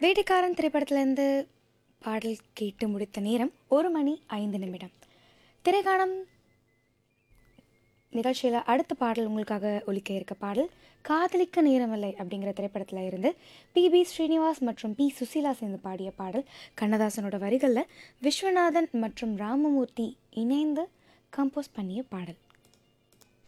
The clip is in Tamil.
வேட்டைக்காரன் திரைப்படத்திலேருந்து பாடல் கேட்டு முடித்த நேரம் ஒரு மணி ஐந்து நிமிடம் திரைக்காணம் நிகழ்ச்சியில் அடுத்த பாடல் உங்களுக்காக ஒலிக்க இருக்க பாடல் காதலிக்க நேரமில்லை அப்படிங்கிற திரைப்படத்தில் இருந்து பி பி ஸ்ரீனிவாஸ் மற்றும் பி சுசீலா சேர்ந்து பாடிய பாடல் கண்ணதாசனோட வரிகளில் விஸ்வநாதன் மற்றும் ராமமூர்த்தி இணைந்து கம்போஸ் பண்ணிய பாடல்